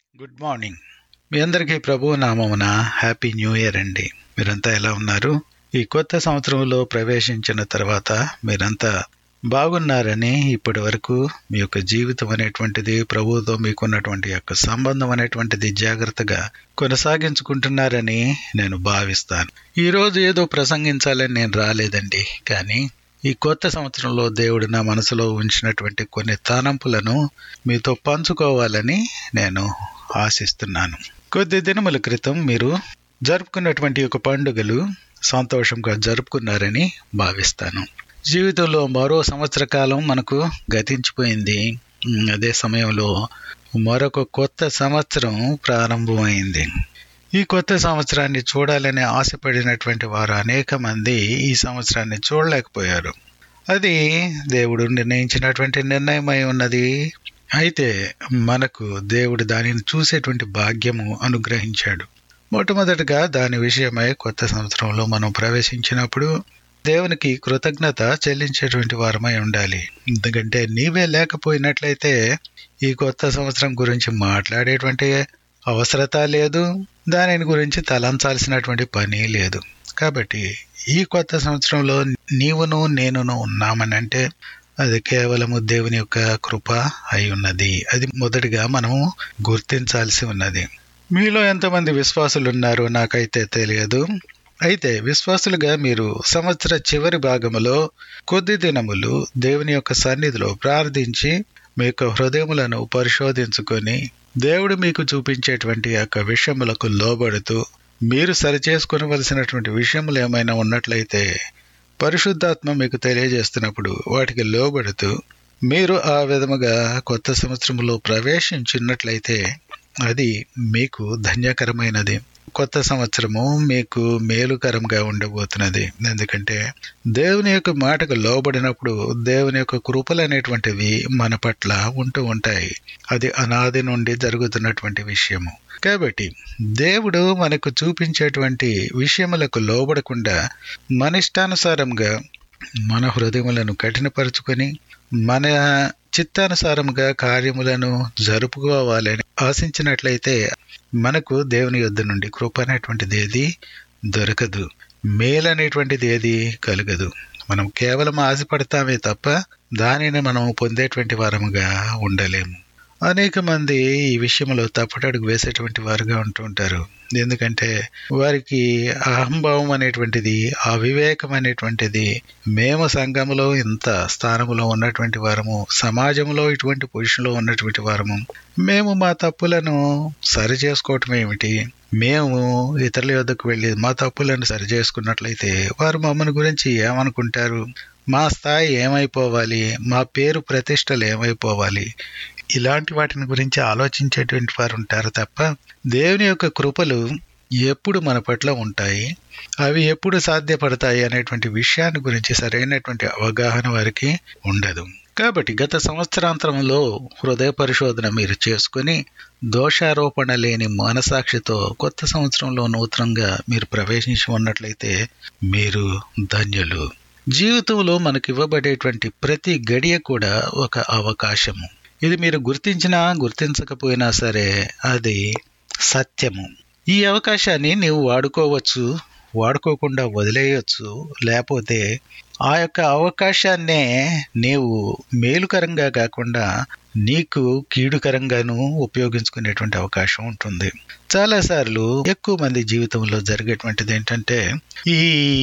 good morning మీ అందరికీ ప్రభు నామమున happy new year అండి మీరంతా ఎలా ఉన్నారు ఈ కొత్త సంవత్సరంలో ప్రవేశించిన తర్వాత మీరంతా బాగున్నారని ఇప్పటి వరకు మీ యొక్క జీవితం అనేటువంటిది ప్రభువుతో మీకున్నటువంటి యొక్క సంబంధం అనేటువంటిది జాగ్రత్తగా కొనసాగించుకుంటున్నారని నేను భావిస్తాను ఈ రోజు ఏదో ప్రసంగించాలని నేను రాలేదండి కానీ ఈ కొత్త సంవత్సరంలో దేవుడు నా మనసులో ఉంచినటువంటి కొన్ని తలంపులను మీతో పంచుకోవాలని నేను ఆశిస్తున్నాను కొద్ది దినముల క్రితం మీరు జరుపుకున్నటువంటి ఒక పండుగలు సంతోషంగా జరుపుకున్నారని భావిస్తాను జీవితంలో మరో సంవత్సర కాలం మనకు గతించిపోయింది అదే సమయంలో మరొక కొత్త సంవత్సరం ప్రారంభమైంది ఈ కొత్త సంవత్సరాన్ని చూడాలని ఆశపడినటువంటి వారు అనేక మంది ఈ సంవత్సరాన్ని చూడలేకపోయారు అది దేవుడు నిర్ణయించినటువంటి నిర్ణయమై ఉన్నది అయితే మనకు దేవుడు దానిని చూసేటువంటి భాగ్యము అనుగ్రహించాడు మొట్టమొదటిగా దాని విషయమై కొత్త సంవత్సరంలో మనం ప్రవేశించినప్పుడు దేవునికి కృతజ్ఞత చెల్లించేటువంటి వారమై ఉండాలి ఎందుకంటే నీవే లేకపోయినట్లయితే ఈ కొత్త సంవత్సరం గురించి మాట్లాడేటువంటి అవసరత లేదు దానిని గురించి తలంచాల్సినటువంటి పని లేదు కాబట్టి ఈ కొత్త సంవత్సరంలో నీవును నేనును ఉన్నామని అంటే అది కేవలము దేవుని యొక్క కృప అయి ఉన్నది అది మొదటిగా మనము గుర్తించాల్సి ఉన్నది మీలో ఎంతమంది విశ్వాసులు ఉన్నారో నాకైతే తెలియదు అయితే విశ్వాసులుగా మీరు సంవత్సర చివరి భాగములో కొద్ది దినములు దేవుని యొక్క సన్నిధిలో ప్రార్థించి మీ యొక్క హృదయములను పరిశోధించుకొని దేవుడు మీకు చూపించేటువంటి యొక్క విషయములకు లోబడుతూ మీరు సరిచేసుకునవలసినటువంటి విషయములు ఏమైనా ఉన్నట్లయితే పరిశుద్ధాత్మ మీకు తెలియజేస్తున్నప్పుడు వాటికి లోబడుతూ మీరు ఆ విధముగా కొత్త సంవత్సరంలో ప్రవేశించినట్లయితే అది మీకు ధన్యకరమైనది కొత్త సంవత్సరము మీకు మేలుకరంగా ఉండబోతున్నది ఎందుకంటే దేవుని యొక్క మాటకు లోబడినప్పుడు దేవుని యొక్క కృపలు అనేటువంటివి మన పట్ల ఉంటూ ఉంటాయి అది అనాది నుండి జరుగుతున్నటువంటి విషయము కాబట్టి దేవుడు మనకు చూపించేటువంటి విషయములకు లోబడకుండా మన ఇష్టానుసారంగా మన హృదయములను కఠినపరుచుకొని మన చిత్తానుసారముగా కార్యములను జరుపుకోవాలని ఆశించినట్లయితే మనకు దేవుని యొద్ద నుండి కృప అనేటువంటిది ఏది దొరకదు మేలనేటువంటిది ఏది కలగదు మనం కేవలం ఆశపడతామే తప్ప దానిని మనం పొందేటువంటి వారముగా ఉండలేము అనేక మంది ఈ విషయంలో తప్పటడుగు వేసేటువంటి వారుగా ఉంటూ ఉంటారు ఎందుకంటే వారికి అహంభావం అనేటువంటిది అవివేకం అనేటువంటిది మేము సంఘంలో ఇంత స్థానంలో ఉన్నటువంటి వారము సమాజంలో ఇటువంటి పొజిషన్లో ఉన్నటువంటి వారము మేము మా తప్పులను సరి చేసుకోవటం ఏమిటి మేము ఇతరుల యొద్దకు వెళ్ళి మా తప్పులను సరి చేసుకున్నట్లయితే వారు మమ్మల్ని గురించి ఏమనుకుంటారు మా స్థాయి ఏమైపోవాలి మా పేరు ప్రతిష్టలు ఏమైపోవాలి ఇలాంటి వాటిని గురించి ఆలోచించేటువంటి వారు ఉంటారు తప్ప దేవుని యొక్క కృపలు ఎప్పుడు మన పట్ల ఉంటాయి అవి ఎప్పుడు సాధ్యపడతాయి అనేటువంటి విషయాన్ని గురించి సరైనటువంటి అవగాహన వారికి ఉండదు కాబట్టి గత సంవత్సరాంతరంలో హృదయ పరిశోధన మీరు చేసుకుని దోషారోపణ లేని మనసాక్షితో కొత్త సంవత్సరంలో నూతనంగా మీరు ప్రవేశించి ఉన్నట్లయితే మీరు ధన్యులు జీవితంలో మనకు ఇవ్వబడేటువంటి ప్రతి గడియ కూడా ఒక అవకాశము ఇది మీరు గుర్తించినా గుర్తించకపోయినా సరే అది సత్యము ఈ అవకాశాన్ని నీవు వాడుకోవచ్చు వాడుకోకుండా వదిలేయచ్చు లేకపోతే ఆ యొక్క అవకాశాన్నే నీవు మేలుకరంగా కాకుండా నీకు కీడుకరంగాను ఉపయోగించుకునేటువంటి అవకాశం ఉంటుంది చాలాసార్లు ఎక్కువ మంది జీవితంలో జరిగేటువంటిది ఏంటంటే ఈ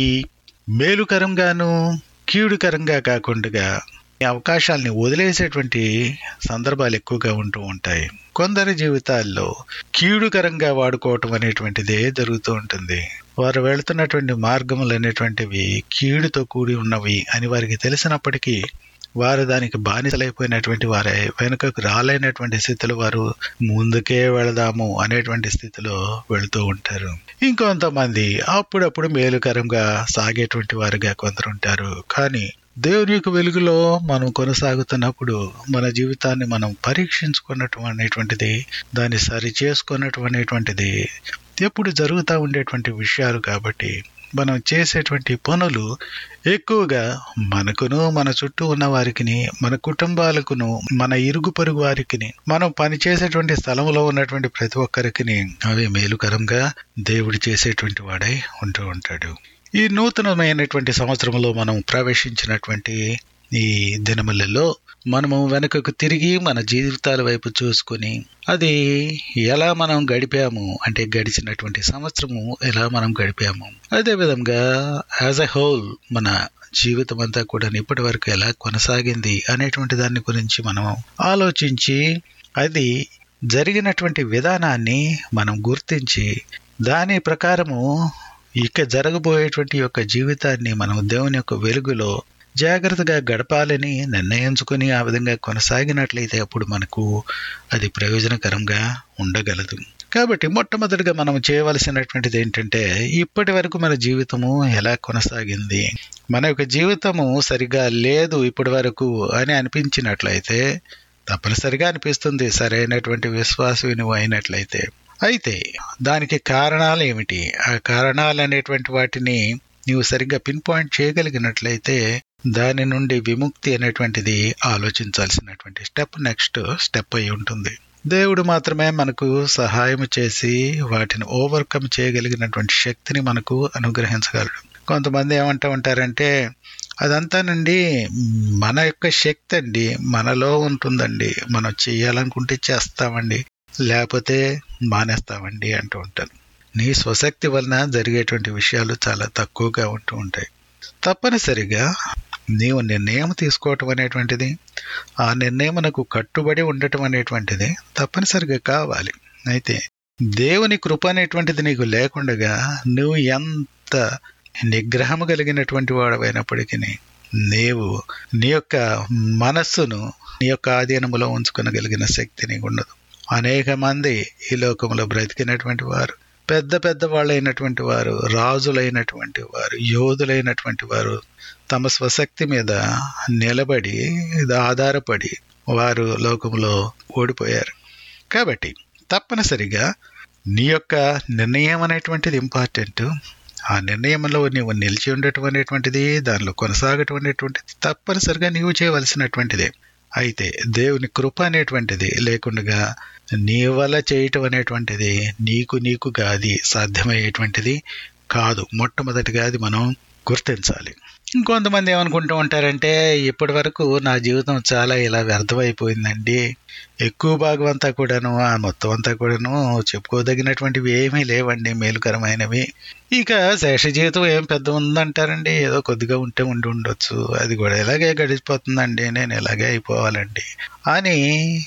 మేలుకరంగాను కీడుకరంగా కాకుండా అవకాశాలని వదిలేసేటువంటి సందర్భాలు ఎక్కువగా ఉంటూ ఉంటాయి కొందరి జీవితాల్లో కీడుకరంగా వాడుకోవటం అనేటువంటిదే జరుగుతూ ఉంటుంది వారు వెళుతున్నటువంటి మార్గములు అనేటువంటివి కీడుతో కూడి ఉన్నవి అని వారికి తెలిసినప్పటికీ వారు దానికి బానిసలైపోయినటువంటి వారే వెనుకకు రాలేనటువంటి స్థితిలో వారు ముందుకే వెళదాము అనేటువంటి స్థితిలో వెళుతూ ఉంటారు ఇంకొంతమంది అప్పుడప్పుడు మేలుకరంగా సాగేటువంటి వారుగా కొందరు ఉంటారు కానీ దేవుని యొక్క వెలుగులో మనం కొనసాగుతున్నప్పుడు మన జీవితాన్ని మనం పరీక్షించుకున్నటం అనేటువంటిది దాన్ని సరి చేసుకున్నటం అనేటువంటిది ఎప్పుడు జరుగుతూ ఉండేటువంటి విషయాలు కాబట్టి మనం చేసేటువంటి పనులు ఎక్కువగా మనకును మన చుట్టూ ఉన్న వారికి మన కుటుంబాలకును మన ఇరుగు పొరుగు వారికి మనం పనిచేసేటువంటి స్థలంలో ఉన్నటువంటి ప్రతి ఒక్కరికి అవి మేలుకరంగా దేవుడు చేసేటువంటి వాడై ఉంటూ ఉంటాడు ఈ నూతనమైనటువంటి సంవత్సరంలో మనం ప్రవేశించినటువంటి ఈ దినములలో మనము వెనుకకు తిరిగి మన జీవితాల వైపు చూసుకుని అది ఎలా మనం గడిపాము అంటే గడిచినటువంటి సంవత్సరము ఎలా మనం గడిపాము అదే విధంగా యాజ్ ఎ హోల్ మన జీవితం అంతా కూడా ఇప్పటి వరకు ఎలా కొనసాగింది అనేటువంటి దాని గురించి మనం ఆలోచించి అది జరిగినటువంటి విధానాన్ని మనం గుర్తించి దాని ప్రకారము ఇక జరగబోయేటువంటి యొక్క జీవితాన్ని మనం దేవుని యొక్క వెలుగులో జాగ్రత్తగా గడపాలని నిర్ణయించుకుని ఆ విధంగా కొనసాగినట్లయితే అప్పుడు మనకు అది ప్రయోజనకరంగా ఉండగలదు కాబట్టి మొట్టమొదటిగా మనం చేయవలసినటువంటిది ఏంటంటే ఇప్పటి వరకు మన జీవితము ఎలా కొనసాగింది మన యొక్క జీవితము సరిగా లేదు ఇప్పటి వరకు అని అనిపించినట్లయితే తప్పనిసరిగా అనిపిస్తుంది సరైనటువంటి విశ్వాసం నువ్వు అయినట్లయితే అయితే దానికి కారణాలు ఏమిటి ఆ కారణాలు అనేటువంటి వాటిని నీవు సరిగ్గా పిన్ పాయింట్ చేయగలిగినట్లయితే దాని నుండి విముక్తి అనేటువంటిది ఆలోచించాల్సినటువంటి స్టెప్ నెక్స్ట్ స్టెప్ అయి ఉంటుంది దేవుడు మాత్రమే మనకు సహాయం చేసి వాటిని ఓవర్కమ్ చేయగలిగినటువంటి శక్తిని మనకు అనుగ్రహించగలడు కొంతమంది ఏమంటూ ఉంటారంటే అదంతా నుండి మన యొక్క శక్తి అండి మనలో ఉంటుందండి మనం చేయాలనుకుంటే చేస్తామండి లేకపోతే మానేస్తామండి అంటూ ఉంటారు నీ స్వశక్తి వలన జరిగేటువంటి విషయాలు చాలా తక్కువగా ఉంటూ ఉంటాయి తప్పనిసరిగా నీవు నిర్ణయం తీసుకోవటం అనేటువంటిది ఆ నిర్ణయమునకు కట్టుబడి ఉండటం అనేటువంటిది తప్పనిసరిగా కావాలి అయితే దేవుని కృప అనేటువంటిది నీకు లేకుండగా నువ్వు ఎంత నిగ్రహము కలిగినటువంటి వాడవైనప్పటికీ నీవు నీ యొక్క మనస్సును నీ యొక్క ఆధీనములో ఉంచుకొనగలిగిన శక్తి నీకు ఉండదు అనేక మంది ఈ లోకంలో బ్రతికినటువంటి వారు పెద్ద పెద్ద వాళ్ళైనటువంటి వారు రాజులైనటువంటి వారు యోధులైనటువంటి వారు తమ స్వశక్తి మీద నిలబడి ఆధారపడి వారు లోకంలో ఓడిపోయారు కాబట్టి తప్పనిసరిగా నీ యొక్క నిర్ణయం అనేటువంటిది ఇంపార్టెంట్ ఆ నిర్ణయంలో నీవు నిలిచి ఉండటం అనేటువంటిది దానిలో కొనసాగటం అనేటువంటిది తప్పనిసరిగా నీవు చేయవలసినటువంటిదే అయితే దేవుని కృప అనేటువంటిది లేకుండా నీ వల్ల చేయటం అనేటువంటిది నీకు నీకుగా అది సాధ్యమయ్యేటువంటిది కాదు మొట్టమొదటిగా అది మనం గుర్తించాలి ఇంకొంతమంది ఏమనుకుంటూ ఉంటారంటే ఇప్పటి వరకు నా జీవితం చాలా ఇలా వ్యర్థమైపోయిందండి ఎక్కువ భాగం అంతా కూడాను ఆ మొత్తం అంతా కూడాను చెప్పుకోదగినటువంటివి ఏమీ లేవండి మేలుకరమైనవి ఇక శేష జీవితం ఏం పెద్ద ఉందంటారండి ఏదో కొద్దిగా ఉంటే ఉండి ఉండొచ్చు అది కూడా ఇలాగే గడిచిపోతుందండి నేను ఇలాగే అయిపోవాలండి అని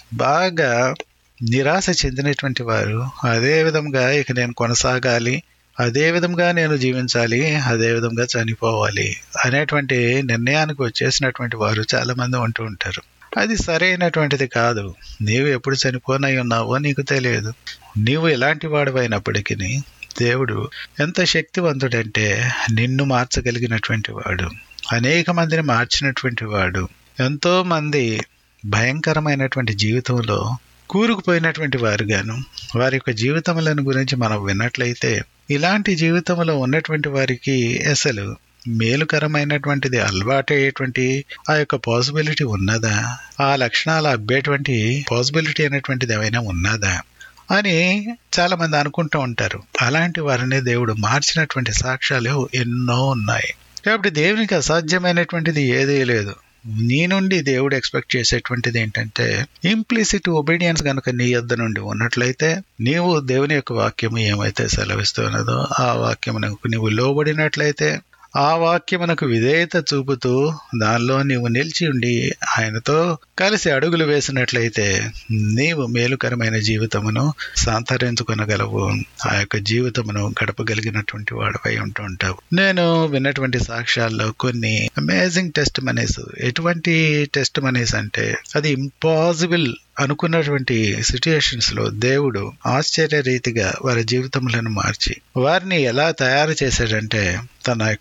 బాగా నిరాశ చెందినటువంటి వారు అదే విధంగా ఇక నేను కొనసాగాలి అదే విధంగా నేను జీవించాలి అదే విధంగా చనిపోవాలి అనేటువంటి నిర్ణయానికి వచ్చేసినటువంటి వారు చాలా మంది ఉంటూ ఉంటారు అది సరైనటువంటిది కాదు నీవు ఎప్పుడు చనిపోనై ఉన్నావో నీకు తెలియదు నీవు ఎలాంటి వాడవైనప్పటికీ దేవుడు ఎంత శక్తివంతుడంటే నిన్ను మార్చగలిగినటువంటి వాడు అనేక మందిని మార్చినటువంటి వాడు ఎంతో మంది భయంకరమైనటువంటి జీవితంలో కూరుకుపోయినటువంటి వారుగాను వారి యొక్క జీవితములను గురించి మనం విన్నట్లయితే ఇలాంటి జీవితంలో ఉన్నటువంటి వారికి అసలు మేలుకరమైనటువంటిది అలవాటయ్యేటువంటి ఆ యొక్క పాసిబిలిటీ ఉన్నదా ఆ లక్షణాలు అబ్బేటువంటి పాసిబిలిటీ అనేటువంటిది ఏమైనా ఉన్నదా అని చాలా మంది అనుకుంటూ ఉంటారు అలాంటి వారిని దేవుడు మార్చినటువంటి సాక్ష్యాలు ఎన్నో ఉన్నాయి కాబట్టి దేవునికి అసాధ్యమైనటువంటిది ఏదీ లేదు నీ నుండి దేవుడు ఎక్స్పెక్ట్ చేసేటువంటిది ఏంటంటే ఇంప్లిసిట్ ఒబీడియన్స్ కనుక నీ యొద్ద నుండి ఉన్నట్లయితే నీవు దేవుని యొక్క వాక్యము ఏమైతే సెలవిస్తున్నదో ఆ వాక్యమునకు నీవు లోబడినట్లయితే ఆ వాక్యమునకు విధేయత చూపుతూ దానిలో నీవు నిలిచి ఉండి ఆయనతో కలిసి అడుగులు వేసినట్లయితే నీవు మేలుకరమైన జీవితమును సాంతరించుకొనగలవు ఆ యొక్క జీవితమును గడపగలిగినటువంటి వాడపై ఉంటూ ఉంటావు నేను విన్నటువంటి సాక్ష్యాల్లో కొన్ని అమేజింగ్ టెస్ట్ మనీస్ ఎటువంటి టెస్ట్ మనీస్ అంటే అది ఇంపాసిబుల్ అనుకున్నటువంటి సిచ్యుయేషన్స్ లో దేవుడు ఆశ్చర్య రీతిగా వారి జీవితములను మార్చి వారిని ఎలా తయారు చేశాడంటే తన యొక్క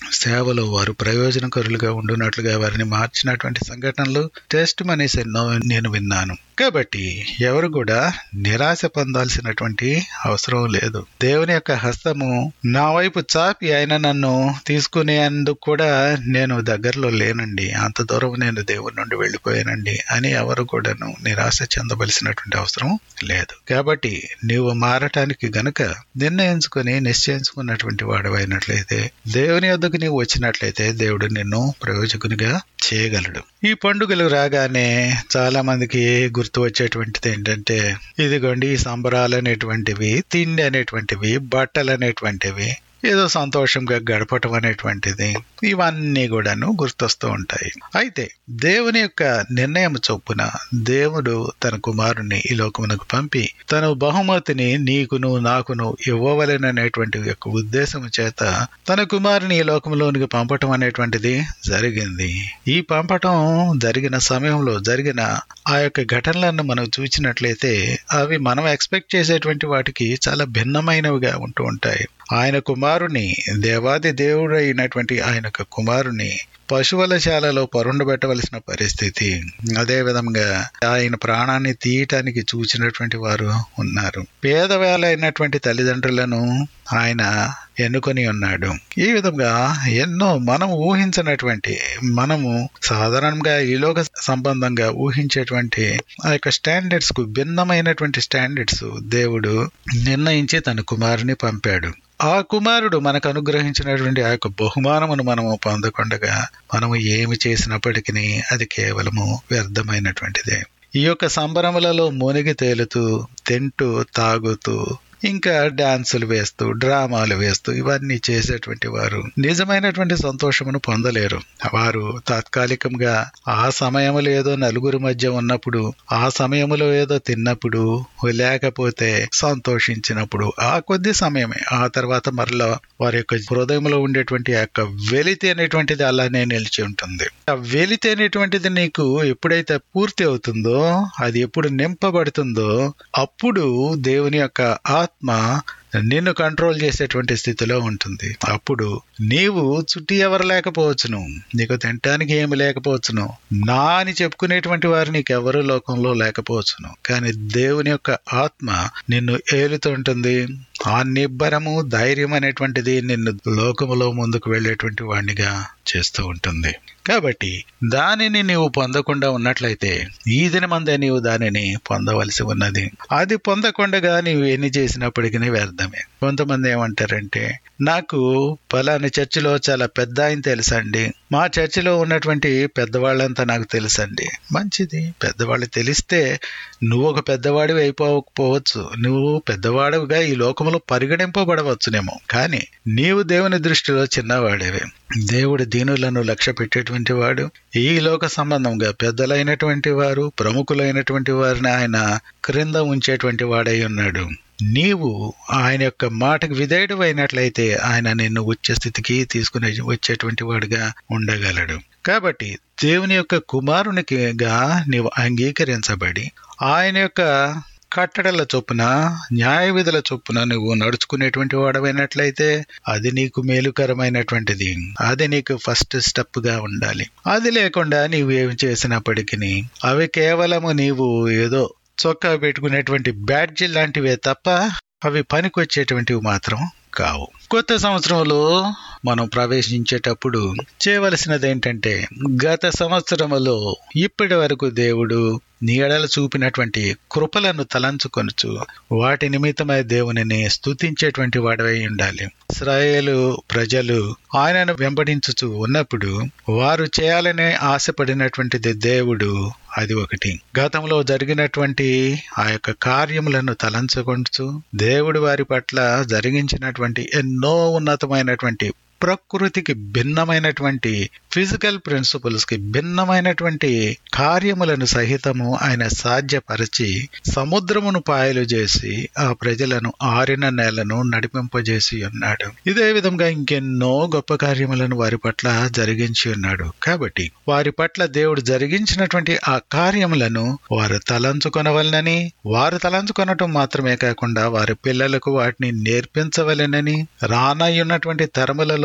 సేవలో వారు ప్రయోజనకరులుగా ఉండునట్లుగా వారిని మార్చినటువంటి సంఘటనలు టెస్ట్ మనీస్ ఎన్నో నేను విన్నాను కాబట్టి ఎవరు కూడా నిరాశ పొందాల్సినటువంటి అవసరం లేదు దేవుని యొక్క హస్తము నా వైపు చాపి ఆయన నన్ను తీసుకునేందుకు కూడా నేను దగ్గరలో లేనండి అంత దూరం నేను దేవుని నుండి వెళ్ళిపోయానండి అని ఎవరు కూడాను నిరాశ చెందవలసినటువంటి అవసరం లేదు కాబట్టి నీవు మారటానికి గనక నిర్ణయించుకుని నిశ్చయించుకున్నటువంటి వాడవైనట్లయితే దేవుని వద్దకు నీవు వచ్చినట్లయితే దేవుడు నిన్ను ప్రయోజకునిగా చేయగలడు ఈ పండుగలు రాగానే చాలా మందికి గుర్తు వచ్చేటువంటిది ఏంటంటే ఇదిగోండి ఈ సంబరాలు అనేటువంటివి తిండి అనేటువంటివి బట్టలు అనేటువంటివి ఏదో సంతోషంగా గడపటం అనేటువంటిది ఇవన్నీ కూడాను గుర్తొస్తూ ఉంటాయి అయితే దేవుని యొక్క నిర్ణయం చొప్పున దేవుడు తన కుమారుని ఈ లోకమునకు పంపి తన బహుమతిని నీకును నాకును ఇవ్వవలెననేటువంటి యొక్క ఉద్దేశం చేత తన కుమారుని ఈ లోకంలోనికి పంపటం అనేటువంటిది జరిగింది ఈ పంపటం జరిగిన సమయంలో జరిగిన ఆ యొక్క ఘటనలను మనం చూసినట్లయితే అవి మనం ఎక్స్పెక్ట్ చేసేటువంటి వాటికి చాలా భిన్నమైనవిగా ఉంటూ ఉంటాయి ఆయన కుమారుని దేవాది దేవుడు అయినటువంటి ఆయన యొక్క కుమారుని పశువుల శాలలో పరుండబెట్టవలసిన పరిస్థితి అదే విధంగా ఆయన ప్రాణాన్ని తీయటానికి చూసినటువంటి వారు ఉన్నారు పేదవేలైనటువంటి తల్లిదండ్రులను ఆయన ఎన్నుకొని ఉన్నాడు ఈ విధంగా ఎన్నో మనం ఊహించినటువంటి మనము సాధారణంగా ఈలోక సంబంధంగా ఊహించేటువంటి ఆ యొక్క స్టాండర్డ్స్ కు భిన్నమైనటువంటి స్టాండర్డ్స్ దేవుడు నిర్ణయించి తన కుమారుని పంపాడు ఆ కుమారుడు మనకు అనుగ్రహించినటువంటి ఆ యొక్క బహుమానమును మనము పొందకుండగా మనము ఏమి చేసినప్పటికీ అది కేవలము వ్యర్థమైనటువంటిదే ఈ యొక్క సంబరములలో మునిగి తేలుతూ తింటూ తాగుతూ ఇంకా డాన్సులు వేస్తూ డ్రామాలు వేస్తూ ఇవన్నీ చేసేటువంటి వారు నిజమైనటువంటి సంతోషమును పొందలేరు వారు తాత్కాలికంగా ఆ సమయంలో ఏదో నలుగురి మధ్య ఉన్నప్పుడు ఆ సమయంలో ఏదో తిన్నప్పుడు లేకపోతే సంతోషించినప్పుడు ఆ కొద్ది సమయమే ఆ తర్వాత మరలా వారి యొక్క హృదయంలో ఉండేటువంటి ఆ యొక్క వెలితి అనేటువంటిది అలానే నిలిచి ఉంటుంది ఆ వెలితి అనేటువంటిది నీకు ఎప్పుడైతే పూర్తి అవుతుందో అది ఎప్పుడు నింపబడుతుందో అప్పుడు దేవుని యొక్క ఆత్మ నిన్ను కంట్రోల్ చేసేటువంటి స్థితిలో ఉంటుంది అప్పుడు నీవు చుట్టి ఎవరు లేకపోవచ్చును నీకు తినటానికి ఏమి లేకపోవచ్చును నా అని చెప్పుకునేటువంటి వారు నీకెవరు లోకంలో లేకపోవచ్చును కానీ దేవుని యొక్క ఆత్మ నిన్ను ఏలుతుంటుంది ఆ నిబ్బరము ధైర్యం అనేటువంటిది నిన్ను లోకములో ముందుకు వెళ్ళేటువంటి వాడినిగా చేస్తూ ఉంటుంది కాబట్టి దానిని నీవు పొందకుండా ఉన్నట్లయితే ఈ దినమందే నీవు దానిని పొందవలసి ఉన్నది అది పొందకుండా నీవు ఎన్ని చేసినప్పటికీ వ్యర్థమే కొంతమంది ఏమంటారంటే నాకు పలాని చర్చిలో చాలా పెద్ద ఆయన తెలుసండి మా చర్చిలో ఉన్నటువంటి పెద్దవాళ్ళంతా నాకు తెలుసండి మంచిది పెద్దవాళ్ళు తెలిస్తే నువ్వు ఒక పెద్దవాడివి అయిపోకపోవచ్చు నువ్వు పెద్దవాడివిగా ఈ లోకంలో పరిగణింపబడవచ్చునేమో కానీ నీవు దేవుని దృష్టిలో చిన్నవాడేవే దేవుడు దీనులను లక్ష్య పెట్టేటువంటి వాడు ఈ లోక సంబంధంగా పెద్దలైనటువంటి వారు ప్రముఖులైనటువంటి వారిని ఆయన క్రింద ఉంచేటువంటి వాడై ఉన్నాడు నీవు ఆయన యొక్క మాటకు విధేయుడు అయినట్లయితే ఆయన నిన్ను ఉచ్చ స్థితికి తీసుకుని వచ్చేటువంటి వాడుగా ఉండగలడు కాబట్టి దేవుని యొక్క కుమారునికిగా నీవు అంగీకరించబడి ఆయన యొక్క కట్టడల చొప్పున న్యాయ విధుల చొప్పున నువ్వు నడుచుకునేటువంటి వాడవైనట్లయితే అది నీకు మేలుకరమైనటువంటిది అది నీకు ఫస్ట్ స్టెప్ గా ఉండాలి అది లేకుండా నీవు ఏమి చేసినప్పటికీ అవి కేవలము నీవు ఏదో చొక్కా పెట్టుకునేటువంటి బ్యాడ్జీ లాంటివే తప్ప అవి పనికొచ్చేటువంటివి మాత్రం కావు కొత్త సంవత్సరంలో మనం ప్రవేశించేటప్పుడు చేయవలసినది ఏంటంటే గత సంవత్సరములో ఇప్పటి వరకు దేవుడు నీ ఎడల చూపినటువంటి కృపలను తలంచుకొనుచు వాటి నిమిత్తమై దేవునిని స్తుతించేటువంటి వాడవై ఉండాలి ఇస్రాయేలు ప్రజలు ఆయనను వెంబడించుచు ఉన్నప్పుడు వారు చేయాలని ఆశపడినటువంటిది దేవుడు అది ఒకటి గతంలో జరిగినటువంటి ఆ యొక్క కార్యములను తలంచుకొంచు దేవుడు వారి పట్ల జరిగించినటువంటి ఎన్నో ఉన్నతమైనటువంటి ప్రకృతికి భిన్నమైనటువంటి ఫిజికల్ ప్రిన్సిపల్స్ కి భిన్నమైనటువంటి కార్యములను సహితము ఆయన సాధ్యపరిచి సముద్రమును పాయలు చేసి ఆ ప్రజలను ఆరిన నేలను నడిపింపజేసి ఉన్నాడు ఇదే విధంగా ఇంకెన్నో గొప్ప కార్యములను వారి పట్ల జరిగించి ఉన్నాడు కాబట్టి వారి పట్ల దేవుడు జరిగించినటువంటి ఆ కార్యములను వారు తలంచుకొనవలనని వారు తలంచుకొనటం మాత్రమే కాకుండా వారి పిల్లలకు వాటిని నేర్పించవలెనని రానయ్యున్నటువంటి తరములలో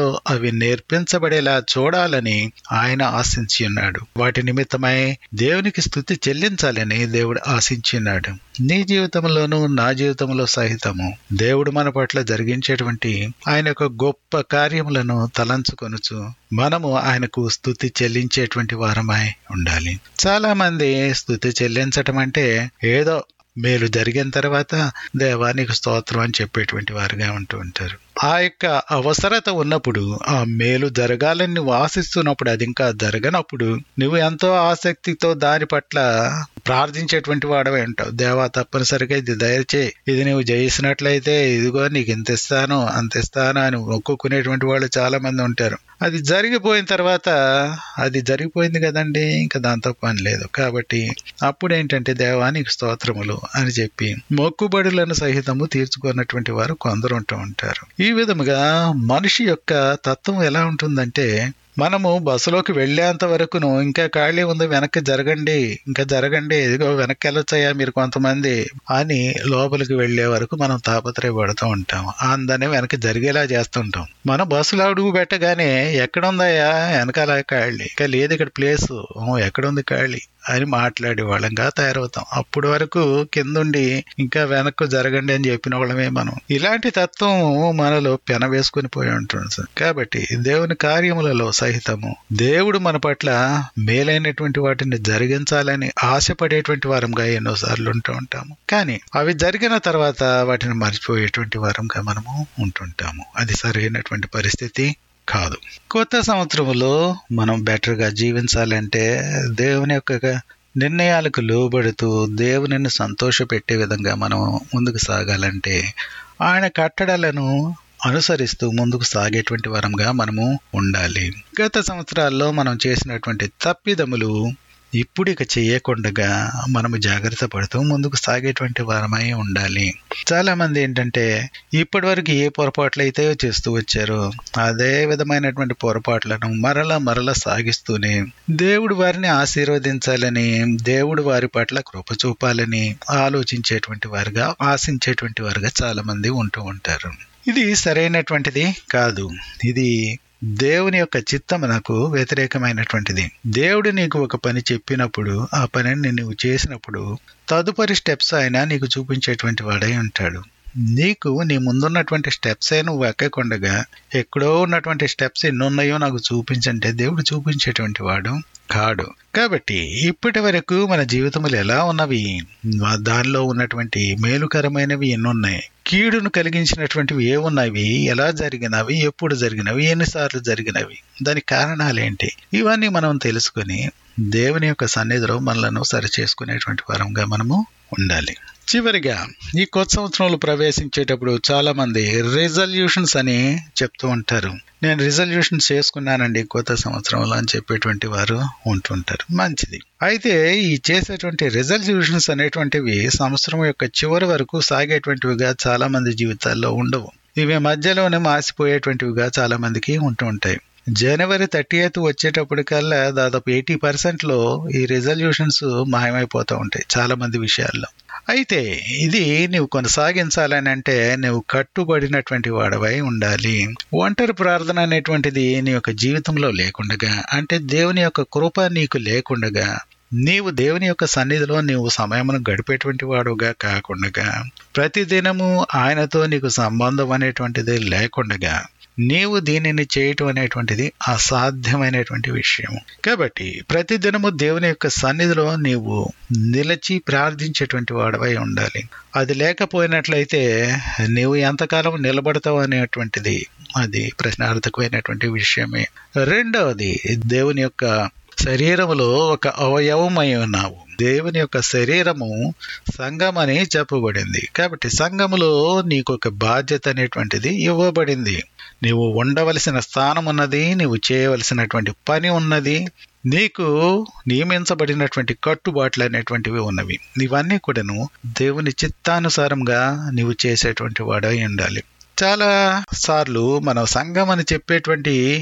అవి నేర్పించబడేలా చూడాలని ఆయన ఆశించి ఉన్నాడు వాటి నిమిత్తమై దేవునికి స్థుతి చెల్లించాలని దేవుడు ఆశించి ఉన్నాడు నీ జీవితంలోనూ నా జీవితంలో సహితము దేవుడు మన పట్ల జరిగించేటువంటి ఆయన యొక్క గొప్ప కార్యములను తలంచుకొనుచు మనము ఆయనకు స్థుతి చెల్లించేటువంటి వారమై ఉండాలి చాలా మంది స్థుతి చెల్లించటం అంటే ఏదో మేలు జరిగిన తర్వాత దేవానికి స్తోత్రం అని చెప్పేటువంటి వారుగా ఉంటూ ఉంటారు ఆ యొక్క అవసరత ఉన్నప్పుడు ఆ మేలు జరగాలని నువ్వు ఆశిస్తున్నప్పుడు అది ఇంకా జరగనప్పుడు నువ్వు ఎంతో ఆసక్తితో దాని పట్ల ప్రార్థించేటువంటి వాడవే ఉంటావు దేవా తప్పనిసరిగా ఇది దయచే ఇది నువ్వు జయిసినట్లయితే ఇదిగో నీకు ఇంత ఇస్తాను అంత ఇస్తాను అని ఒక్కునేటువంటి వాళ్ళు చాలా మంది ఉంటారు అది జరిగిపోయిన తర్వాత అది జరిగిపోయింది కదండి ఇంకా దాంతో పని లేదు కాబట్టి అప్పుడు ఏంటంటే దేవానికి స్తోత్రములు అని చెప్పి మొక్కుబడులను సహితము తీర్చుకున్నటువంటి వారు కొందరు ఉంటూ ఉంటారు ఈ విధముగా మనిషి యొక్క తత్వం ఎలా ఉంటుందంటే మనము బస్సులోకి వెళ్ళేంత వరకును ఇంకా ఖాళీ ఉంది వెనక్కి జరగండి ఇంకా జరగండి ఇదిగో వెనక్కి వెళ్ళొచ్చయ్యా మీరు కొంతమంది అని లోపలికి వెళ్లే వరకు మనం తాపత్రయపడుతూ ఉంటాం అందని వెనక్కి జరిగేలా చేస్తుంటాం మనం బస్సులో అడుగు పెట్టగానే ఎక్కడుందయ్యా వెనకాల ఖాళీ ఇంకా లేదు ఇక్కడ ప్లేస్ ఎక్కడుంది ఖాళీ అని మాట్లాడే వాళ్ళంగా తయారవుతాం అప్పటి వరకు కిందుండి ఇంకా వెనక్కు జరగండి అని చెప్పిన వాళ్ళమే మనం ఇలాంటి తత్వం మనలో పెన వేసుకుని పోయి ఉంటుంది సార్ కాబట్టి దేవుని కార్యములలో సహితము దేవుడు మన పట్ల మేలైనటువంటి వాటిని జరిగించాలని ఆశపడేటువంటి వారంగా ఎన్నోసార్లు ఉంటూ ఉంటాము కానీ అవి జరిగిన తర్వాత వాటిని మర్చిపోయేటువంటి వారంగా మనము ఉంటుంటాము అది సరైనటువంటి పరిస్థితి కాదు కొత్త సంవత్సరంలో మనం బెటర్గా జీవించాలంటే దేవుని యొక్క నిర్ణయాలకు లోబడుతూ దేవునిని సంతోషపెట్టే విధంగా మనం ముందుకు సాగాలంటే ఆయన కట్టడలను అనుసరిస్తూ ముందుకు సాగేటువంటి వరంగా మనము ఉండాలి గత సంవత్సరాల్లో మనం చేసినటువంటి తప్పిదములు ఇప్పుడు ఇక చేయకుండగా మనము జాగ్రత్త పడుతూ ముందుకు సాగేటువంటి వారమై ఉండాలి చాలా మంది ఏంటంటే ఇప్పటి వరకు ఏ పొరపాట్లు అయితే చేస్తూ వచ్చారో అదే విధమైనటువంటి పొరపాట్లను మరల మరల సాగిస్తూనే దేవుడు వారిని ఆశీర్వదించాలని దేవుడు వారి పట్ల కృప చూపాలని ఆలోచించేటువంటి వారుగా ఆశించేటువంటి వారుగా చాలా మంది ఉంటూ ఉంటారు ఇది సరైనటువంటిది కాదు ఇది దేవుని యొక్క చిత్తమునకు వ్యతిరేకమైనటువంటిది దేవుడు నీకు ఒక పని చెప్పినప్పుడు ఆ పనిని నువ్వు చేసినప్పుడు తదుపరి స్టెప్స్ ఆయన నీకు చూపించేటువంటి వాడై ఉంటాడు నీకు నీ ముందున్నటువంటి స్టెప్స్ ఏ నువ్వు ఎక్కకుండగా ఎక్కడో ఉన్నటువంటి స్టెప్స్ ఎన్నున్నాయో నాకు చూపించంటే దేవుడు చూపించేటువంటి వాడు కాడు కాబట్టి ఇప్పటి వరకు మన జీవితములు ఎలా ఉన్నవి దానిలో ఉన్నటువంటి మేలుకరమైనవి ఎన్నున్నాయి కీడును కలిగించినటువంటివి ఏమున్నవి ఎలా జరిగినవి ఎప్పుడు జరిగినవి ఎన్నిసార్లు జరిగినవి దాని కారణాలేంటి ఇవన్నీ మనం తెలుసుకుని దేవుని యొక్క సన్నిధిలో మనలను సరిచేసుకునేటువంటి పరంగా మనము ఉండాలి చివరిగా ఈ కొత్త సంవత్సరంలో ప్రవేశించేటప్పుడు చాలా మంది రిజల్యూషన్స్ అని చెప్తూ ఉంటారు నేను రిజల్యూషన్స్ చేసుకున్నానండి కొత్త సంవత్సరంలో అని చెప్పేటువంటి వారు ఉంటుంటారు మంచిది అయితే ఈ చేసేటువంటి రిజల్యూషన్స్ అనేటువంటివి సంవత్సరం యొక్క చివరి వరకు సాగేటువంటివిగా చాలా మంది జీవితాల్లో ఉండవు ఇవి మధ్యలోనే మాసిపోయేటువంటివిగా చాలా మందికి ఉంటూ ఉంటాయి జనవరి థర్టీ ఎయిత్ వచ్చేటప్పటికల్లా దాదాపు ఎయిటీ పర్సెంట్లో ఈ రిజల్యూషన్స్ మాయమైపోతూ ఉంటాయి చాలా మంది విషయాల్లో అయితే ఇది నువ్వు కొనసాగించాలని అంటే నువ్వు కట్టుబడినటువంటి వాడవై ఉండాలి ఒంటరి ప్రార్థన అనేటువంటిది నీ యొక్క జీవితంలో లేకుండగా అంటే దేవుని యొక్క కృప నీకు లేకుండగా నీవు దేవుని యొక్క సన్నిధిలో నీవు సమయమును గడిపేటువంటి వాడుగా కాకుండా ప్రతిదినము ఆయనతో నీకు సంబంధం అనేటువంటిది లేకుండగా నీవు దీనిని చేయటం అనేటువంటిది అసాధ్యమైనటువంటి విషయం కాబట్టి ప్రతిదినము దేవుని యొక్క సన్నిధిలో నీవు నిలిచి ప్రార్థించేటువంటి వాడవై ఉండాలి అది లేకపోయినట్లయితే నీవు ఎంతకాలం నిలబడతావు అనేటువంటిది అది ప్రశ్నార్థకమైనటువంటి విషయమే రెండవది దేవుని యొక్క శరీరములో ఒక అవయవమై ఉన్నావు దేవుని యొక్క శరీరము సంఘం అని చెప్పబడింది కాబట్టి సంఘములో నీకు ఒక బాధ్యత అనేటువంటిది ఇవ్వబడింది నీవు ఉండవలసిన స్థానం ఉన్నది నీవు చేయవలసినటువంటి పని ఉన్నది నీకు నియమించబడినటువంటి కట్టుబాట్లు అనేటువంటివి ఉన్నవి ఇవన్నీ కూడాను దేవుని చిత్తానుసారంగా నీవు చేసేటువంటి వాడై ఉండాలి చాలా సార్లు మనం సంఘం అని చెప్పేటువంటి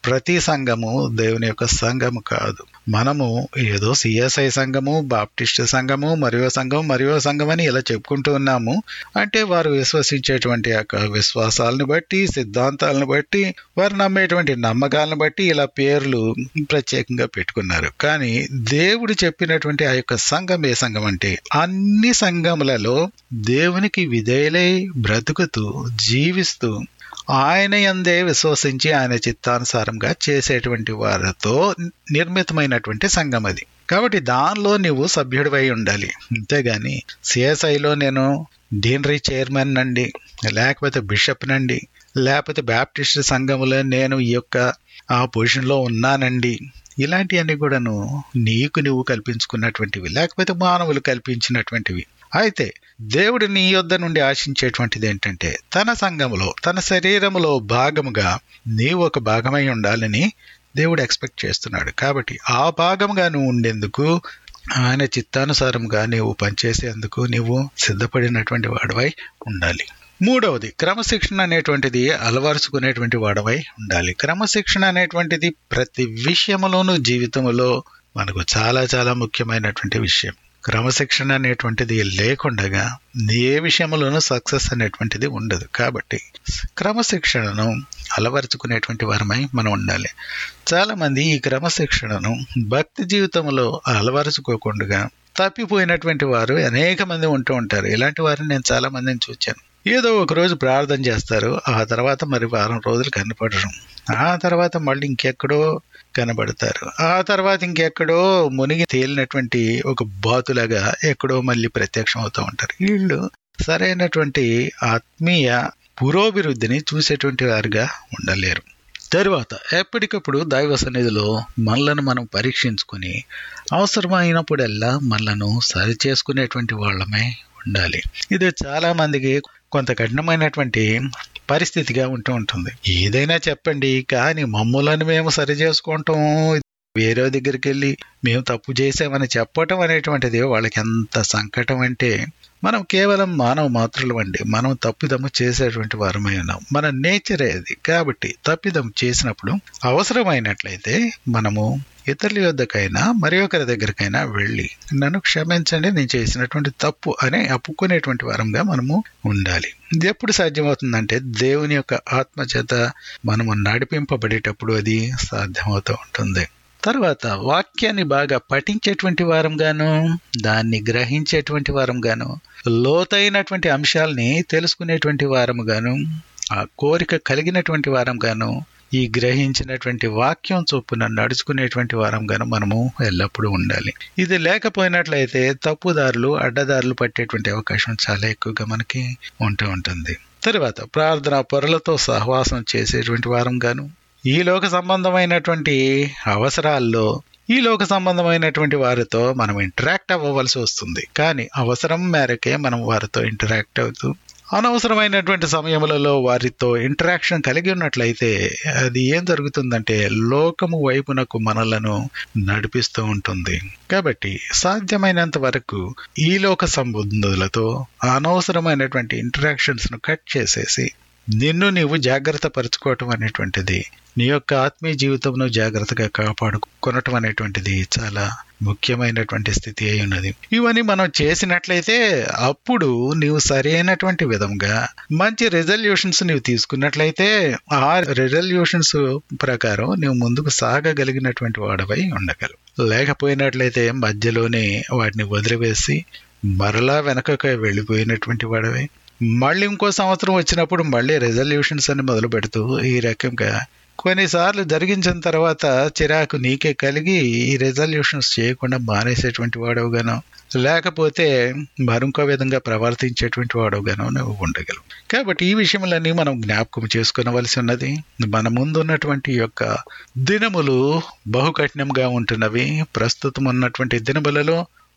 ప్రతి సంఘము దేవుని యొక్క సంఘము కాదు మనము ఏదో సిఎస్ఐ సంఘము బాప్టిస్ట్ సంఘము మరియు సంఘం మరియు సంఘం అని ఇలా చెప్పుకుంటూ ఉన్నాము అంటే వారు విశ్వసించేటువంటి యొక్క విశ్వాసాలను బట్టి సిద్ధాంతాలను బట్టి వారు నమ్మేటువంటి నమ్మకాలను బట్టి ఇలా పేర్లు ప్రత్యేకంగా పెట్టుకున్నారు కానీ దేవుడు చెప్పినటువంటి ఆ యొక్క సంఘం ఏ సంఘం అంటే అన్ని సంఘములలో దేవునికి విధేయులై బ్రతుకుతూ జీవిస్తూ ఆయన ఎందే విశ్వసించి ఆయన చిత్తానుసారంగా చేసేటువంటి వారితో నిర్మితమైనటువంటి సంఘం అది కాబట్టి దానిలో నువ్వు సభ్యుడివై ఉండాలి అంతేగాని సిఎస్ఐలో నేను డీనరీ చైర్మన్ నండి లేకపోతే బిషప్ నండి లేకపోతే బ్యాప్టిస్ట్ సంఘములో నేను ఈ యొక్క ఆ పొజిషన్లో ఉన్నానండి ఇలాంటివన్నీ కూడాను నీకు నువ్వు కల్పించుకున్నటువంటివి లేకపోతే మానవులు కల్పించినటువంటివి అయితే దేవుడు నీ యొద్ద నుండి ఆశించేటువంటిది ఏంటంటే తన సంఘములో తన శరీరములో భాగముగా నీవు ఒక భాగమై ఉండాలని దేవుడు ఎక్స్పెక్ట్ చేస్తున్నాడు కాబట్టి ఆ భాగంగా నువ్వు ఉండేందుకు ఆయన చిత్తానుసారంగా నీవు పనిచేసేందుకు నీవు సిద్ధపడినటువంటి వాడవై ఉండాలి మూడవది క్రమశిక్షణ అనేటువంటిది అలవరుచుకునేటువంటి వాడవై ఉండాలి క్రమశిక్షణ అనేటువంటిది ప్రతి విషయములోనూ జీవితంలో మనకు చాలా చాలా ముఖ్యమైనటువంటి విషయం క్రమశిక్షణ అనేటువంటిది లేకుండగా ఏ విషయంలోనూ సక్సెస్ అనేటువంటిది ఉండదు కాబట్టి క్రమశిక్షణను అలవరుచుకునేటువంటి వారమై మనం ఉండాలి చాలా మంది ఈ క్రమశిక్షణను భక్తి జీవితంలో అలవరుచుకోకుండా తప్పిపోయినటువంటి వారు అనేక మంది ఉంటూ ఉంటారు ఇలాంటి వారిని నేను చాలా మందిని చూచాను ఏదో ఒక రోజు ప్రార్థన చేస్తారు ఆ తర్వాత మరి వారం రోజులు కనపడరు ఆ తర్వాత మళ్ళీ ఇంకెక్కడో కనబడతారు ఆ తర్వాత ఇంకెక్కడో మునిగి తేలినటువంటి ఒక బాతులాగా ఎక్కడో మళ్ళీ ప్రత్యక్షం అవుతూ ఉంటారు వీళ్ళు సరైనటువంటి ఆత్మీయ పురోభివృద్ధిని చూసేటువంటి వారుగా ఉండలేరు తరువాత ఎప్పటికప్పుడు దైవ సన్నిధిలో మనలను మనం పరీక్షించుకొని అవసరమైనప్పుడల్లా మనలను సరి చేసుకునేటువంటి వాళ్ళమే ఉండాలి ఇది చాలా మందికి కొంత కఠినమైనటువంటి పరిస్థితిగా ఉంటూ ఉంటుంది ఏదైనా చెప్పండి కానీ మమ్మల్ని మేము సరి చేసుకుంటాం వేరే దగ్గరికి వెళ్ళి మేము తప్పు చేసామని చెప్పటం అనేటువంటిది వాళ్ళకి ఎంత సంకటం అంటే మనం కేవలం మానవ మాత్రులు అండి మనం తప్పిదము చేసేటువంటి వారమై ఉన్నాం మన నేచరే అది కాబట్టి తప్పిదం చేసినప్పుడు అవసరమైనట్లయితే మనము ఇతరుల యొద్దకైనా మరి ఒకరి దగ్గరికైనా వెళ్ళి నన్ను క్షమించండి నేను చేసినటువంటి తప్పు అని అప్పుకునేటువంటి వారంగా మనము ఉండాలి ఇది ఎప్పుడు సాధ్యమవుతుందంటే దేవుని యొక్క ఆత్మచేత మనము నడిపింపబడేటప్పుడు అది సాధ్యమవుతూ ఉంటుంది తర్వాత వాక్యాన్ని బాగా పఠించేటువంటి వారంగాను దాన్ని గ్రహించేటువంటి వారంగాను లోతైనటువంటి అంశాలని తెలుసుకునేటువంటి వారముగాను ఆ కోరిక కలిగినటువంటి వారంగాను ఈ గ్రహించినటువంటి వాక్యం చొప్పున నడుచుకునేటువంటి వారంగాను మనము ఎల్లప్పుడూ ఉండాలి ఇది లేకపోయినట్లయితే తప్పుదారులు అడ్డదారులు పట్టేటువంటి అవకాశం చాలా ఎక్కువగా మనకి ఉంటూ ఉంటుంది తర్వాత ప్రార్థన పొరలతో సహవాసం చేసేటువంటి వారంగాను ఈ లోక సంబంధమైనటువంటి అవసరాల్లో ఈ లోక సంబంధమైనటువంటి వారితో మనం ఇంటరాక్ట్ అవ్వవలసి వస్తుంది కానీ అవసరం మేరకే మనం వారితో ఇంటరాక్ట్ అవుతూ అనవసరమైనటువంటి సమయములలో వారితో ఇంటరాక్షన్ కలిగి ఉన్నట్లయితే అది ఏం జరుగుతుందంటే లోకము వైపునకు మనలను నడిపిస్తూ ఉంటుంది కాబట్టి సాధ్యమైనంత వరకు ఈ లోక సంబంధులతో అనవసరమైనటువంటి ఇంటరాక్షన్స్ ను కట్ చేసేసి నిన్ను నీవు జాగ్రత్త పరచుకోవటం అనేటువంటిది నీ యొక్క ఆత్మీయ జీవితంను జాగ్రత్తగా కాపాడుకొనటం అనేటువంటిది చాలా ముఖ్యమైనటువంటి స్థితి అయి ఉన్నది ఇవన్నీ మనం చేసినట్లయితే అప్పుడు నీవు సరైనటువంటి విధంగా మంచి రెజల్యూషన్స్ నీవు తీసుకున్నట్లయితే ఆ రెజల్యూషన్స్ ప్రకారం నీవు ముందుకు సాగగలిగినటువంటి వాడవై ఉండగలవు లేకపోయినట్లయితే మధ్యలోనే వాటిని వదిలివేసి మరలా వెనకకు వెళ్ళిపోయినటువంటి వాడవై మళ్ళీ ఇంకో సంవత్సరం వచ్చినప్పుడు మళ్ళీ రెజల్యూషన్స్ అని మొదలు పెడుతూ ఈ రకంగా కొన్నిసార్లు జరిగించిన తర్వాత చిరాకు నీకే కలిగి ఈ రెజల్యూషన్స్ చేయకుండా మానేసేటువంటి వాడవుగాను లేకపోతే మరొక విధంగా ప్రవర్తించేటువంటి వాడవుగాను నువ్వు ఉండగలవు కాబట్టి ఈ విషయములన్నీ మనం జ్ఞాపకం చేసుకునవలసి ఉన్నది మన ముందున్నటువంటి యొక్క దినములు బహుకఠినంగా ఉంటున్నవి ప్రస్తుతం ఉన్నటువంటి దినములలో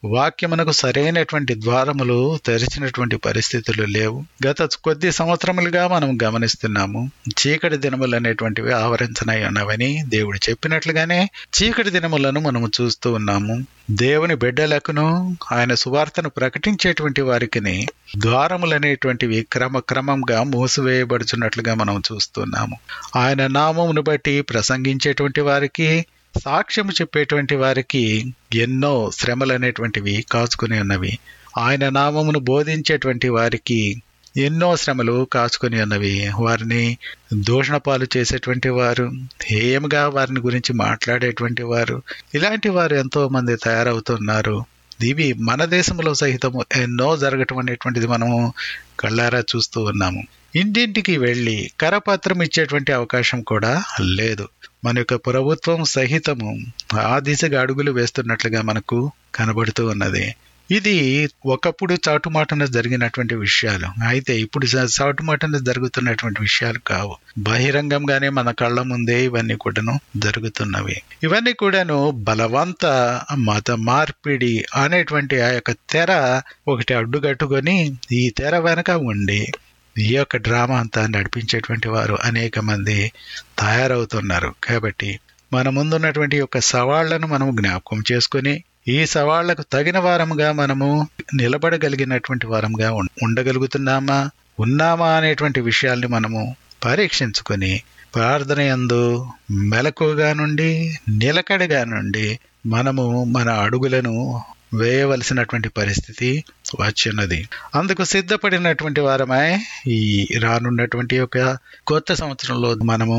వాక్యమునకు సరైనటువంటి ద్వారములు తెరిచినటువంటి పరిస్థితులు లేవు గత కొద్ది సంవత్సరములుగా మనం గమనిస్తున్నాము చీకటి దినములు అనేటువంటివి ఆవరించనై ఉన్నవని దేవుడు చెప్పినట్లుగానే చీకటి దినములను మనము చూస్తూ ఉన్నాము దేవుని బిడ్డలకును ఆయన సువార్తను ప్రకటించేటువంటి వారికి ద్వారములు అనేటువంటివి క్రమక్రమంగా మూసివేయబడుచున్నట్లుగా మనం చూస్తున్నాము ఆయన నామమును బట్టి ప్రసంగించేటువంటి వారికి సాక్ష్యము చెప్పేటువంటి వారికి ఎన్నో శ్రమలు అనేటువంటివి కాచుకుని ఉన్నవి ఆయన నామమును బోధించేటువంటి వారికి ఎన్నో శ్రమలు కాచుకొని ఉన్నవి వారిని దూషణ పాలు చేసేటువంటి వారు హేయంగా వారిని గురించి మాట్లాడేటువంటి వారు ఇలాంటి వారు ఎంతో మంది తయారవుతున్నారు ఇవి మన దేశంలో సహితము ఎన్నో జరగటం అనేటువంటిది మనము కళ్ళారా చూస్తూ ఉన్నాము ఇంటింటికి వెళ్ళి కరపత్రం ఇచ్చేటువంటి అవకాశం కూడా లేదు మన యొక్క ప్రభుత్వం సహితము ఆ దిశగా అడుగులు వేస్తున్నట్లుగా మనకు కనబడుతూ ఉన్నది ఇది ఒకప్పుడు చాటుమాటన జరిగినటువంటి విషయాలు అయితే ఇప్పుడు చాటుమాటన జరుగుతున్నటువంటి విషయాలు కావు బహిరంగంగానే మన కళ్ళ ముందే ఇవన్నీ కూడాను జరుగుతున్నవి ఇవన్నీ కూడాను బలవంత మత మార్పిడి అనేటువంటి ఆ యొక్క తెర ఒకటి అడ్డుకట్టుకొని ఈ తెర వెనక ఉండి ఈ యొక్క డ్రామా అంతా నడిపించేటువంటి వారు అనేక మంది తయారవుతున్నారు కాబట్టి మన ముందున్నటువంటి యొక్క సవాళ్లను మనం జ్ఞాపకం చేసుకుని ఈ సవాళ్లకు తగిన వారముగా మనము నిలబడగలిగినటువంటి వారముగా ఉండగలుగుతున్నామా ఉన్నామా అనేటువంటి విషయాల్ని మనము పరీక్షించుకొని ప్రార్థన యందు మెలకుగా నుండి నిలకడగా నుండి మనము మన అడుగులను వేయవలసినటువంటి పరిస్థితి వచ్చినది అందుకు సిద్ధపడినటువంటి వారమై ఈ రానున్నటువంటి యొక్క కొత్త సంవత్సరంలో మనము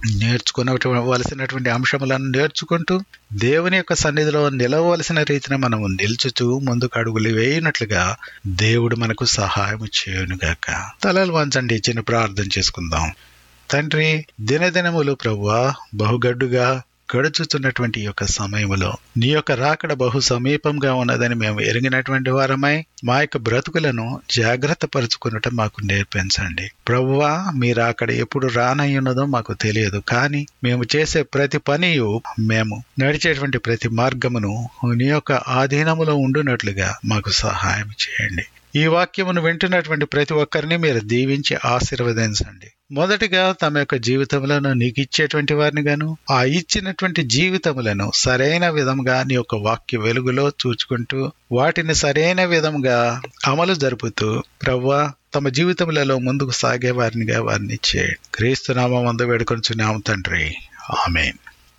నేర్చుకునవలసినటువంటి అంశములను నేర్చుకుంటూ దేవుని యొక్క సన్నిధిలో నిలవలసిన రీతిని మనము నిల్చుచూ ముందుకు అడుగులు వేయనట్లుగా దేవుడు మనకు సహాయం చేయునుగాక తలలు వంచండి చిన్న ప్రార్థన చేసుకుందాం తండ్రి దినదినములు ప్రవ్వా బహుగడ్డుగా గడుచుతున్నటువంటి యొక్క సమయంలో నీ యొక్క రాకడ బహు సమీపంగా ఉన్నదని మేము ఎరిగినటువంటి వారమై మా యొక్క బ్రతుకులను జాగ్రత్త పరుచుకున్నట్టు మాకు నేర్పించండి ప్రభువా మీ రాకడ ఎప్పుడు రానయ్యున్నదో మాకు తెలియదు కానీ మేము చేసే ప్రతి పనియు మేము నడిచేటువంటి ప్రతి మార్గమును నీ యొక్క ఆధీనములో ఉండునట్లుగా మాకు సహాయం చేయండి ఈ వాక్యమును వింటున్నటువంటి ప్రతి ఒక్కరిని మీరు దీవించి ఆశీర్వదించండి మొదటిగా తమ యొక్క జీవితములను నీకు ఇచ్చేటువంటి వారిని గాను ఆ ఇచ్చినటువంటి జీవితములను సరైన విధంగా నీ యొక్క వాక్య వెలుగులో చూచుకుంటూ వాటిని సరైన విధంగా అమలు జరుపుతూ ప్రవ్వా తమ జీవితములలో ముందుకు సాగే వారినిగా వారిని చేయండి క్రీస్తునామం అందు వేడుకొంచున్నాము తండ్రి ఆమెన్